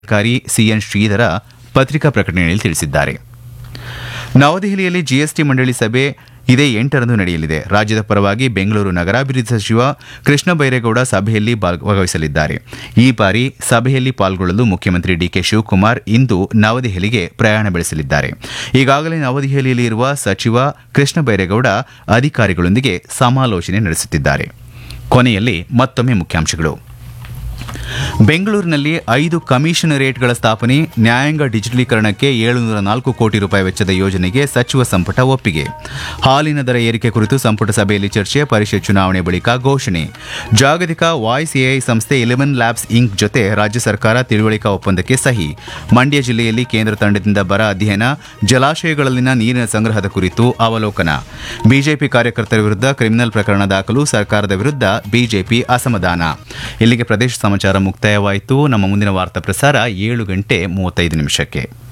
ಅಧಿಕಾರಿ ಸಿಎನ್ ಶ್ರೀಧರ ಪತ್ರಿಕಾ ಪ್ರಕಟಣೆಯಲ್ಲಿ ತಿಳಿಸಿದ್ದಾರೆ ನವದೆಹಲಿಯಲ್ಲಿ ಜಿಎಸ್ಟಿ ಮಂಡಳಿ ಸಭೆ ಇದೇ ಎಂಟರಂದು ನಡೆಯಲಿದೆ ರಾಜ್ಯದ ಪರವಾಗಿ ಬೆಂಗಳೂರು ನಗರಾಭಿವೃದ್ಧಿ ಸಚಿವ ಕೃಷ್ಣ ಬೈರೇಗೌಡ ಸಭೆಯಲ್ಲಿ ಭಾಗವಹಿಸಲಿದ್ದಾರೆ ಈ ಬಾರಿ ಸಭೆಯಲ್ಲಿ ಪಾಲ್ಗೊಳ್ಳಲು ಮುಖ್ಯಮಂತ್ರಿ ಡಿಕೆ ಶಿವಕುಮಾರ್ ಇಂದು ನವದೆಹಲಿಗೆ ಪ್ರಯಾಣ ಬೆಳೆಸಲಿದ್ದಾರೆ ಈಗಾಗಲೇ ನವದೆಹಲಿಯಲ್ಲಿ ಇರುವ ಸಚಿವ ಕೃಷ್ಣ ಬೈರೇಗೌಡ ಅಧಿಕಾರಿಗಳೊಂದಿಗೆ ಸಮಾಲೋಚನೆ ನಡೆಸುತ್ತಿದ್ದಾರೆ ಕೊನೆಯಲ್ಲಿ ಮತ್ತೊಮ್ಮೆ ಮುಖ್ಯಾಂಶಗಳು ಬೆಂಗಳೂರಿನಲ್ಲಿ ಐದು ಕಮಿಷನರೇಟ್ಗಳ ಸ್ಥಾಪನೆ ನ್ಯಾಯಾಂಗ ಡಿಜಿಟಲೀಕರಣಕ್ಕೆ ಏಳುನೂರ ನಾಲ್ಕು ಕೋಟಿ ರೂಪಾಯಿ ವೆಚ್ಚದ ಯೋಜನೆಗೆ ಸಚಿವ ಸಂಪುಟ ಒಪ್ಪಿಗೆ ಹಾಲಿನ ದರ ಏರಿಕೆ ಕುರಿತು ಸಂಪುಟ ಸಭೆಯಲ್ಲಿ ಚರ್ಚೆ ಪರಿಷತ್ ಚುನಾವಣೆ ಬಳಿಕ ಘೋಷಣೆ ಜಾಗತಿಕ ವಾಯ್ಸ್ ಎಐ ಸಂಸ್ಥೆ ಇಲೆವೆನ್ ಲ್ಯಾಬ್ಸ್ ಇಂಕ್ ಜೊತೆ ರಾಜ್ಯ ಸರ್ಕಾರ ತಿಳುವಳಿಕಾ ಒಪ್ಪಂದಕ್ಕೆ ಸಹಿ ಮಂಡ್ಯ ಜಿಲ್ಲೆಯಲ್ಲಿ ಕೇಂದ್ರ ತಂಡದಿಂದ ಬರ ಅಧ್ಯಯನ ಜಲಾಶಯಗಳಲ್ಲಿನ ನೀರಿನ ಸಂಗ್ರಹದ ಕುರಿತು ಅವಲೋಕನ ಬಿಜೆಪಿ ಕಾರ್ಯಕರ್ತರ ವಿರುದ್ಧ ಕ್ರಿಮಿನಲ್ ಪ್ರಕರಣ ದಾಖಲು ಸರ್ಕಾರದ ವಿರುದ್ಧ ಬಿಜೆಪಿ ಅಸಮಾಧಾನ ಇಲ್ಲಿಗೆ ಪ್ರದೇಶ ಸಮಾಚಾರ ಮುಕ್ತಾಯವಾಯಿತು ನಮ್ಮ ಮುಂದಿನ ವಾರ್ತಾ ಪ್ರಸಾರ ಏಳು ಗಂಟೆ ಮೂವತ್ತೈದು ನಿಮಿಷಕ್ಕೆ